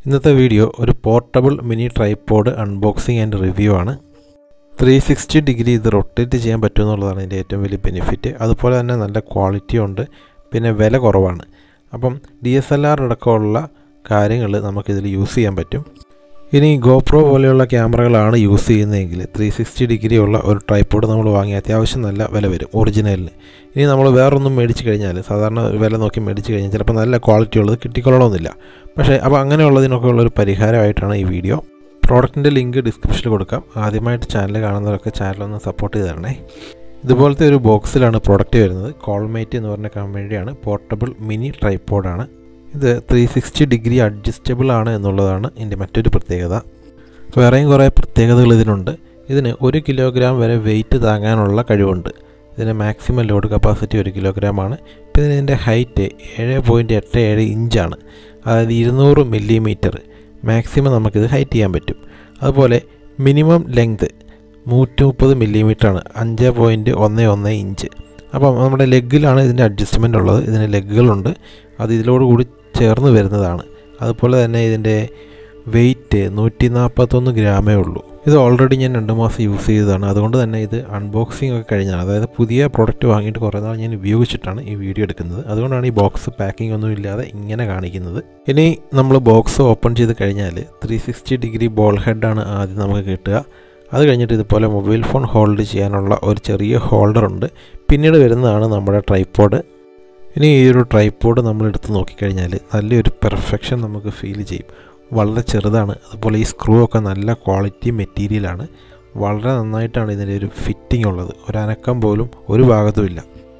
ഇന്നത്തെ വീഡിയോ ഒരു portable mini tripod unboxing and review ആണ് ത്രീ സിക്സ്റ്റി ഡിഗ്രി ഇത് റൊട്ടേറ്റ് ചെയ്യാൻ പറ്റുമെന്നുള്ളതാണ് ഇതിൻ്റെ ഏറ്റവും വലിയ ബെനിഫിറ്റ് അതുപോലെ തന്നെ നല്ല ക്വാളിറ്റി ഉണ്ട് പിന്നെ വില കുറവാണ് അപ്പം ഡി എസ് എൽ ആർ അടക്കമുള്ള കാര്യങ്ങൾ നമുക്കിതിൽ യൂസ് ചെയ്യാൻ പറ്റും ഇനി ഗോപ്രോ പോലെയുള്ള ക്യാമറകളാണ് യൂസ് ചെയ്യുന്നതെങ്കിൽ ത്രീ സിക്സ്റ്റി ഡിഗ്രി ഉള്ള ഒരു ട്രൈപ്പോഡ് നമ്മൾ വാങ്ങി അത്യാവശ്യം നല്ല വില വരും ഒറിജിനലിന് ഇനി നമ്മൾ വേറൊന്നും മേടിച്ച് കഴിഞ്ഞാൽ സാധാരണ വില നോക്കി മേടിച്ച് കഴിഞ്ഞാൽ ചിലപ്പോൾ നല്ല ക്വാളിറ്റി ഉള്ളത് കിട്ടിക്കൊള്ളണമെന്നില്ല പക്ഷേ അപ്പോൾ അങ്ങനെയുള്ളതിനൊക്കെ ഉള്ളൊരു പരിഹാരമായിട്ടാണ് ഈ വീഡിയോ പ്രോഡക്റ്റിൻ്റെ ലിങ്ക് ഡിസ്ക്രിപ്ഷനിൽ കൊടുക്കാം ആദ്യമായിട്ട് ചാനൽ കാണുന്നവരൊക്കെ ചാനലൊന്ന് സപ്പോർട്ട് ചെയ്ത് തരണേ ഇതുപോലത്തെ ഒരു ബോക്സിലാണ് പ്രോഡക്റ്റ് വരുന്നത് കോൾമേറ്റ് എന്ന് പറഞ്ഞ കമ്പനിയുടെയാണ് പോർട്ടബിൾ മിനി ട്രൈപ്പോഡാണ് ഇത് ത്രീ സിക്സ്റ്റി ഡിഗ്രി അഡ്ജസ്റ്റബിൾ ആണ് എന്നുള്ളതാണ് ഇതിൻ്റെ മറ്റൊരു പ്രത്യേകത വേറെയും കുറേ പ്രത്യേകതകൾ ഇതിനുണ്ട് ഇതിന് ഒരു കിലോഗ്രാം വരെ വെയിറ്റ് താങ്ങാനുള്ള കഴിവുണ്ട് ഇതിന് മാക്സിമം ലോഡ് കപ്പാസിറ്റി ഒരു കിലോഗ്രാമാണ് പിന്നെ ഇതിൻ്റെ ഹൈറ്റ് ഏഴ് പോയിൻറ്റ് എട്ട് ഏഴ് ഇഞ്ചാണ് അതായത് ഇരുന്നൂറ് മില്ലിമീറ്റർ മാക്സിമം നമുക്കിത് ഹൈറ്റ് ചെയ്യാൻ പറ്റും അതുപോലെ മിനിമം ലെങ്ത് നൂറ്റി മുപ്പത് മില്ലിമീറ്ററാണ് അഞ്ച് പോയിൻറ്റ് ഒന്ന് ഒന്ന് ഇഞ്ച് അപ്പം നമ്മുടെ ലെഗിലാണ് ഇതിൻ്റെ അഡ്ജസ്റ്റ്മെൻ്റ് ഉള്ളത് ഇതിന് ലെഗുകളുണ്ട് അത് ഇതിലോട് കൂടി ചേർന്ന് വരുന്നതാണ് അതുപോലെ തന്നെ ഇതിൻ്റെ വെയിറ്റ് നൂറ്റി നാൽപ്പത്തൊന്ന് ഗ്രാമേ ഉള്ളൂ ഇത് ഓൾറെഡി ഞാൻ രണ്ട് മാസം യൂസ് ചെയ്തതാണ് അതുകൊണ്ട് തന്നെ ഇത് അൺബോക്സിംഗ് ഒക്കെ കഴിഞ്ഞാണ് അതായത് പുതിയ പ്രോഡക്റ്റ് വാങ്ങിയിട്ട് കുറേ നാൾ ഞാൻ ഉപയോഗിച്ചിട്ടാണ് ഈ വീഡിയോ എടുക്കുന്നത് അതുകൊണ്ടാണ് ഈ ബോക്സ് പാക്കിംഗ് ഒന്നും ഇല്ലാതെ ഇങ്ങനെ കാണിക്കുന്നത് ഇനി നമ്മൾ ബോക്സ് ഓപ്പൺ ചെയ്ത് കഴിഞ്ഞാൽ ത്രീ സിക്സ്റ്റി ഡിഗ്രി ബോൾ ഹെഡാണ് ആദ്യം നമുക്ക് കിട്ടുക അത് കഴിഞ്ഞിട്ട് ഇതുപോലെ മൊബൈൽ ഫോൺ ഹോൾഡ് ചെയ്യാനുള്ള ഒരു ചെറിയ ഹോൾഡർ ഉണ്ട് പിന്നീട് വരുന്നതാണ് നമ്മുടെ ട്രൈപ്പോഡ് ഇനി ഈ ഒരു ട്രൈപ്പോഡ് നമ്മൾ എടുത്ത് നോക്കിക്കഴിഞ്ഞാൽ നല്ലൊരു പെർഫെക്ഷൻ നമുക്ക് ഫീൽ ചെയ്യും വളരെ ചെറുതാണ് അതുപോലെ ഈ സ്ക്രൂ ഒക്കെ നല്ല ക്വാളിറ്റി മെറ്റീരിയലാണ് വളരെ നന്നായിട്ടാണ് ഇതിൻ്റെ ഒരു ഫിറ്റിംഗ് ഉള്ളത് ഒരനക്കം പോലും ഒരു ഭാഗത്തുമില്ല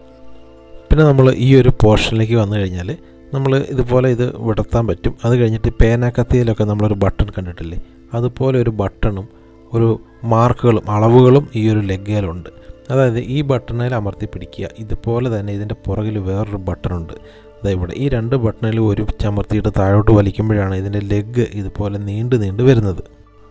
പിന്നെ നമ്മൾ ഈ ഒരു പോർഷനിലേക്ക് വന്നു കഴിഞ്ഞാൽ നമ്മൾ ഇതുപോലെ ഇത് വിടർത്താൻ പറ്റും അത് കഴിഞ്ഞിട്ട് പേനാക്കത്തിയിലൊക്കെ നമ്മളൊരു ബട്ടൺ കണ്ടിട്ടില്ലേ അതുപോലെ ഒരു ബട്ടണും ഒരു മാർക്കുകളും അളവുകളും ഈ ഒരു ലെഗയിലുണ്ട് അതായത് ഈ ബട്ടണിൽ അമർത്തി പിടിക്കുക ഇതുപോലെ തന്നെ ഇതിൻ്റെ പുറകിൽ വേറൊരു ബട്ടണുണ്ട് അതായത് ഇവിടെ ഈ രണ്ട് ബട്ടണിൽ ഒരു ചമർത്തിയിട്ട് താഴോട്ട് വലിക്കുമ്പോഴാണ് ഇതിൻ്റെ ലെഗ് ഇതുപോലെ നീണ്ടു നീണ്ടു വരുന്നത്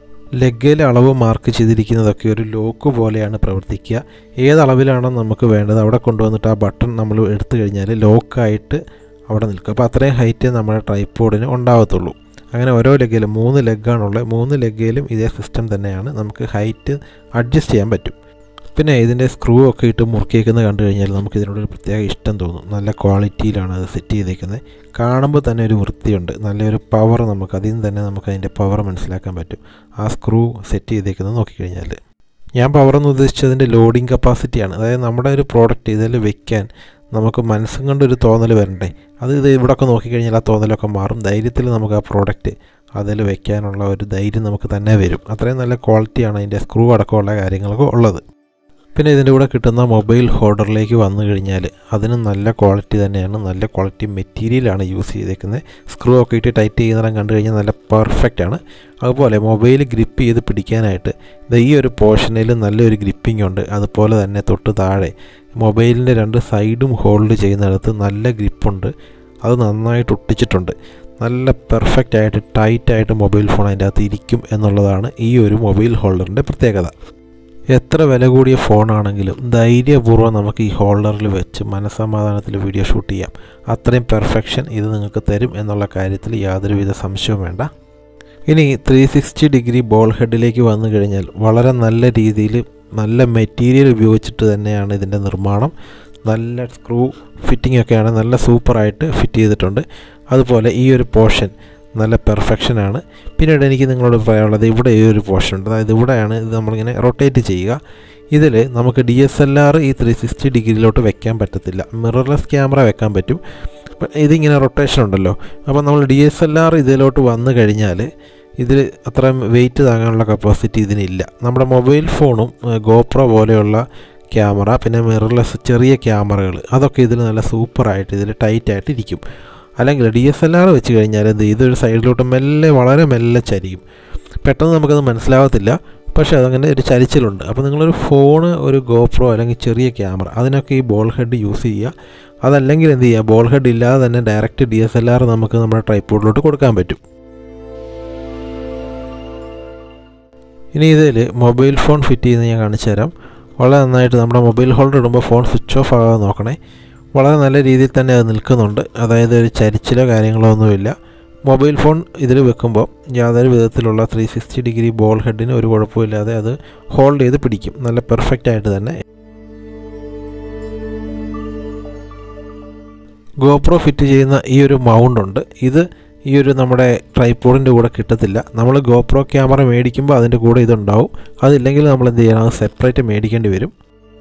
ലെഗിലെ അളവ് മാർക്ക് ചെയ്തിരിക്കുന്നതൊക്കെ ഒരു ലോക്ക് പോലെയാണ് പ്രവർത്തിക്കുക ഏതളവിലാണോ നമുക്ക് വേണ്ടത് അവിടെ കൊണ്ടുവന്നിട്ട് ആ ബട്ടൺ നമ്മൾ എടുത്തു കഴിഞ്ഞാൽ ലോക്കായിട്ട് അവിടെ നിൽക്കും അപ്പോൾ അത്രയും ഹൈറ്റ് നമ്മുടെ ട്രൈപ്പോഡിന് ഉണ്ടാകത്തുള്ളൂ അങ്ങനെ ഓരോ ലെഗയിലും മൂന്ന് ലെഗാണുള്ളത് മൂന്ന് ലെഗയിലും ഇതേ സിസ്റ്റം തന്നെയാണ് നമുക്ക് ഹൈറ്റ് അഡ്ജസ്റ്റ് ചെയ്യാൻ പറ്റും പിന്നെ ഇതിൻ്റെ സ്ക്രൂ ഒക്കെ ഇട്ട് മുറുക്കിയേക്കുന്നത് കണ്ടു കഴിഞ്ഞാൽ നമുക്ക് ഇതിനോടൊരു പ്രത്യേക ഇഷ്ടം തോന്നും നല്ല ക്വാളിറ്റിയിലാണ് അത് സെറ്റ് ചെയ്തേക്കുന്നത് കാണുമ്പോൾ തന്നെ ഒരു വൃത്തിയുണ്ട് നല്ലൊരു പവർ നമുക്ക് അതിൽ നിന്ന് തന്നെ നമുക്ക് അതിൻ്റെ പവർ മനസ്സിലാക്കാൻ പറ്റും ആ സ്ക്രൂ സെറ്റ് ചെയ്തേക്കുന്നത് നോക്കിക്കഴിഞ്ഞാൽ ഞാൻ പവർ എന്ന് ഉദ്ദേശിച്ചതിൻ്റെ ലോഡിങ് കപ്പാസിറ്റിയാണ് അതായത് നമ്മുടെ ഒരു പ്രോഡക്റ്റ് ഇതിൽ വെക്കാൻ നമുക്ക് മനസ്സും കൊണ്ടൊരു തോന്നൽ വരണ്ടേ അത് ഇത് ഇവിടെയൊക്കെ നോക്കിക്കഴിഞ്ഞാൽ ആ തോന്നലൊക്കെ മാറും ധൈര്യത്തിൽ നമുക്ക് ആ പ്രോഡക്റ്റ് അതിൽ വെക്കാനുള്ള ഒരു ധൈര്യം നമുക്ക് തന്നെ വരും അത്രയും നല്ല ക്വാളിറ്റിയാണ് അതിൻ്റെ സ്ക്രൂ അടക്കമുള്ള കാര്യങ്ങളൊക്കെ ഉള്ളത് പിന്നെ ഇതിൻ്റെ കൂടെ കിട്ടുന്ന മൊബൈൽ ഹോൾഡറിലേക്ക് വന്നു കഴിഞ്ഞാൽ അതിന് നല്ല ക്വാളിറ്റി തന്നെയാണ് നല്ല ക്വാളിറ്റി മെറ്റീരിയലാണ് യൂസ് ചെയ്തേക്കുന്നത് സ്ക്രൂ ഒക്കെ ഇട്ട് ടൈറ്റ് ചെയ്യുന്നിടം കണ്ടു കഴിഞ്ഞാൽ നല്ല പെർഫെക്റ്റ് ആണ് അതുപോലെ മൊബൈൽ ഗ്രിപ്പ് ചെയ്ത് പിടിക്കാനായിട്ട് ഈ ഒരു പോർഷനിൽ നല്ലൊരു ഗ്രിപ്പിംഗ് ഉണ്ട് അതുപോലെ തന്നെ തൊട്ട് താഴെ മൊബൈലിൻ്റെ രണ്ട് സൈഡും ഹോൾഡ് ചെയ്യുന്നിടത്ത് നല്ല ഗ്രിപ്പുണ്ട് അത് നന്നായിട്ട് ഒട്ടിച്ചിട്ടുണ്ട് നല്ല പെർഫെക്റ്റ് ആയിട്ട് ടൈറ്റായിട്ട് മൊബൈൽ ഫോൺ അതിൻ്റെ അകത്ത് ഇരിക്കും എന്നുള്ളതാണ് ഈ ഒരു മൊബൈൽ ഹോൾഡറിൻ്റെ പ്രത്യേകത എത്ര വില കൂടിയ ഫോണാണെങ്കിലും ധൈര്യപൂർവ്വം നമുക്ക് ഈ ഹോൾഡറിൽ വെച്ച് മനസ്സമാധാനത്തിൽ വീഡിയോ ഷൂട്ട് ചെയ്യാം അത്രയും പെർഫെക്ഷൻ ഇത് നിങ്ങൾക്ക് തരും എന്നുള്ള കാര്യത്തിൽ യാതൊരുവിധ സംശയവും വേണ്ട ഇനി ത്രീ സിക്സ്റ്റി ഡിഗ്രി ബോൾ ഹെഡിലേക്ക് വന്നു കഴിഞ്ഞാൽ വളരെ നല്ല രീതിയിൽ നല്ല മെറ്റീരിയൽ ഉപയോഗിച്ചിട്ട് തന്നെയാണ് ഇതിൻ്റെ നിർമ്മാണം നല്ല സ്ക്രൂ ഫിറ്റിംഗ് ഒക്കെയാണ് നല്ല സൂപ്പറായിട്ട് ഫിറ്റ് ചെയ്തിട്ടുണ്ട് അതുപോലെ ഈ ഒരു പോർഷൻ നല്ല പെർഫെക്ഷനാണ് പിന്നീട് എനിക്ക് നിങ്ങളോട് പറയാനുള്ളത് ഇവിടെ ഈ ഒരു പോർഷൻ ഉണ്ട് അതായത് ഇവിടെയാണ് ഇത് നമ്മളിങ്ങനെ റൊട്ടേറ്റ് ചെയ്യുക ഇതിൽ നമുക്ക് ഡി എസ് എൽ ആർ ഈ ത്രീ സിക്സ്റ്റി ഡിഗ്രിയിലോട്ട് വെക്കാൻ പറ്റത്തില്ല മിറർലെസ് ക്യാമറ വെക്കാൻ പറ്റും ഇതിങ്ങനെ റൊട്ടേഷൻ ഉണ്ടല്ലോ അപ്പോൾ നമ്മൾ ഡി എസ് എൽ ആർ ഇതിലോട്ട് വന്നു കഴിഞ്ഞാൽ ഇതിൽ അത്രയും വെയിറ്റ് താങ്ങാനുള്ള കപ്പാസിറ്റി ഇതിനില്ല നമ്മുടെ മൊബൈൽ ഫോണും ഗോപ്രോ പോലെയുള്ള ക്യാമറ പിന്നെ മിറർലെസ് ചെറിയ ക്യാമറകൾ അതൊക്കെ ഇതിൽ നല്ല സൂപ്പറായിട്ട് ഇതിൽ ടൈറ്റായിട്ട് ഇരിക്കും അല്ലെങ്കിൽ ഡി എസ് എൽ ആർ വെച്ച് കഴിഞ്ഞാൽ എന്ത് ഇതൊരു സൈഡിലോട്ട് മെല്ലെ വളരെ മെല്ലെ ചരിയും പെട്ടെന്ന് നമുക്കത് മനസ്സിലാവത്തില്ല പക്ഷേ അതങ്ങനെ ഒരു ചരിച്ചിലുണ്ട് അപ്പോൾ നിങ്ങളൊരു ഫോണ് ഒരു ഗോപ്രോ അല്ലെങ്കിൽ ചെറിയ ക്യാമറ അതിനൊക്കെ ഈ ബോൾ ഹെഡ് യൂസ് ചെയ്യുക അതല്ലെങ്കിൽ എന്ത് ചെയ്യുക ബോൾ ഹെഡ് ഇല്ലാതെ തന്നെ direct D S L R നമുക്ക് നമ്മുടെ ട്രൈപ്പോഡിലോട്ട് കൊടുക്കാൻ പറ്റും ഇനി ഇതിൽ മൊബൈൽ ഫോൺ ഫിറ്റ് ചെയ്യുന്നത് ഞാൻ കാണിച്ചു തരാം വളരെ നന്നായിട്ട് നമ്മുടെ മൊബൈൽ ഹോൾഡർ ഇടുമ്പോൾ ഫോൺ സ്വിച്ച് ഓഫ് ആകാതെ നോക്കണേ വളരെ നല്ല രീതിയിൽ തന്നെ അത് നിൽക്കുന്നുണ്ട് അതായത് ഒരു ചരിച്ചിലോ കാര്യങ്ങളോ ഒന്നുമില്ല മൊബൈൽ ഫോൺ ഇതിൽ വെക്കുമ്പോൾ യാതൊരു വിധത്തിലുള്ള ത്രീ സിക്സ്റ്റി ഡിഗ്രി ബോൾ ഹെഡിന് ഒരു കുഴപ്പമില്ലാതെ അത് ഹോൾഡ് ചെയ്ത് പിടിക്കും നല്ല പെർഫെക്റ്റ് ആയിട്ട് തന്നെ ഗോപ്രോ ഫിറ്റ് ചെയ്യുന്ന ഈ ഒരു മൗണ്ട് ഉണ്ട് ഇത് ഈ ഒരു നമ്മുടെ ട്രൈപ്പോഡിൻ്റെ കൂടെ കിട്ടത്തില്ല നമ്മൾ ഗോപ്രോ ക്യാമറ മേടിക്കുമ്പോൾ അതിൻ്റെ കൂടെ ഇതുണ്ടാവും അതില്ലെങ്കിൽ നമ്മൾ എന്ത് ചെയ്യണം അത് സെപ്പറേറ്റ് മേടിക്കേണ്ടി വരും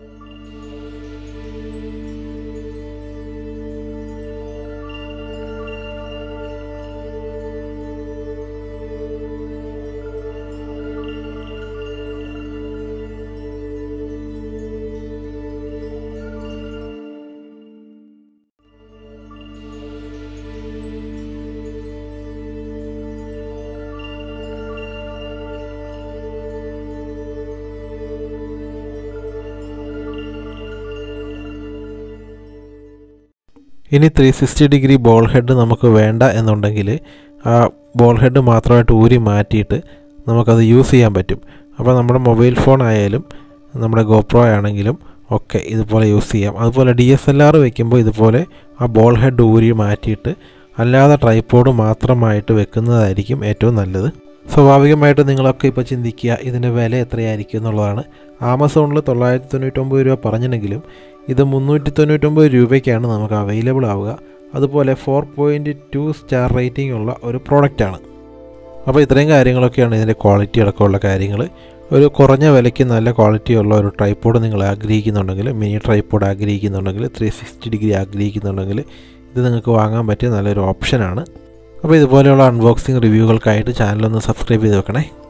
ഇനി three sixty degree ball head നമുക്ക് വേണ്ട എന്നുണ്ടെങ്കിൽ ആ ബോൾ ഹെഡ് മാത്രമായിട്ട് ഊരി മാറ്റിയിട്ട് നമുക്കത് യൂസ് ചെയ്യാൻ പറ്റും അപ്പോൾ നമ്മുടെ മൊബൈൽ ഫോൺ ആയാലും നമ്മുടെ ഗോപ്രോ ആണെങ്കിലും ഒക്കെ ഇതുപോലെ യൂസ് ചെയ്യാം അതുപോലെ ഡി എസ് എൽ ആർ വെക്കുമ്പോൾ ഇതുപോലെ ആ ബോൾ ഹെഡ് ഊരി മാറ്റിയിട്ട് അല്ലാതെ ട്രൈപ്പോഡ് മാത്രമായിട്ട് വെക്കുന്നതായിരിക്കും ഏറ്റവും നല്ലത് സ്വാഭാവികമായിട്ട് നിങ്ങളൊക്കെ ഇപ്പോൾ ചിന്തിക്കുക ഇതിൻ്റെ വില എത്രയായിരിക്കും എന്നുള്ളതാണ് ആമസോണിൽ തൊള്ളായിരത്തി തൊണ്ണൂറ്റൊമ്പത് രൂപ പറഞ്ഞിട്ടുണ്ടെങ്കിലും ഇത് മുന്നൂറ്റി തൊണ്ണൂറ്റൊമ്പത് രൂപയ്ക്കാണ് നമുക്ക് അവൈലബിൾ ആവുക അതുപോലെ four point two star rating ഉള്ള ഒരു പ്രോഡക്റ്റാണ് അപ്പോൾ ഇത്രയും കാര്യങ്ങളൊക്കെയാണ് ഇതിൻ്റെ ക്വാളിറ്റി അടക്കമുള്ള കാര്യങ്ങൾ ഒരു കുറഞ്ഞ വിലയ്ക്ക് നല്ല ക്വാളിറ്റി ഉള്ള ഒരു ട്രൈപ്പോഡ് നിങ്ങൾ ആഗ്രഹിക്കുന്നുണ്ടെങ്കിൽ മിനി ട്രൈപ്പോഡ് ആഗ്രഹിക്കുന്നുണ്ടെങ്കിൽ ത്രീ സിക്സ്റ്റി ഡിഗ്രി ആഗ്രഹിക്കുന്നുണ്ടെങ്കിൽ ഇത് നിങ്ങൾക്ക് വാങ്ങാൻ പറ്റിയ നല്ലൊരു ഓപ്ഷനാണ് അപ്പോൾ ഇതുപോലെയുള്ള അൺബോക്സിങ് റിവ്യൂകൾക്കായിട്ട് ചാനലൊന്ന് സബ്സ്ക്രൈബ് ചെയ്ത് വെക്കണേ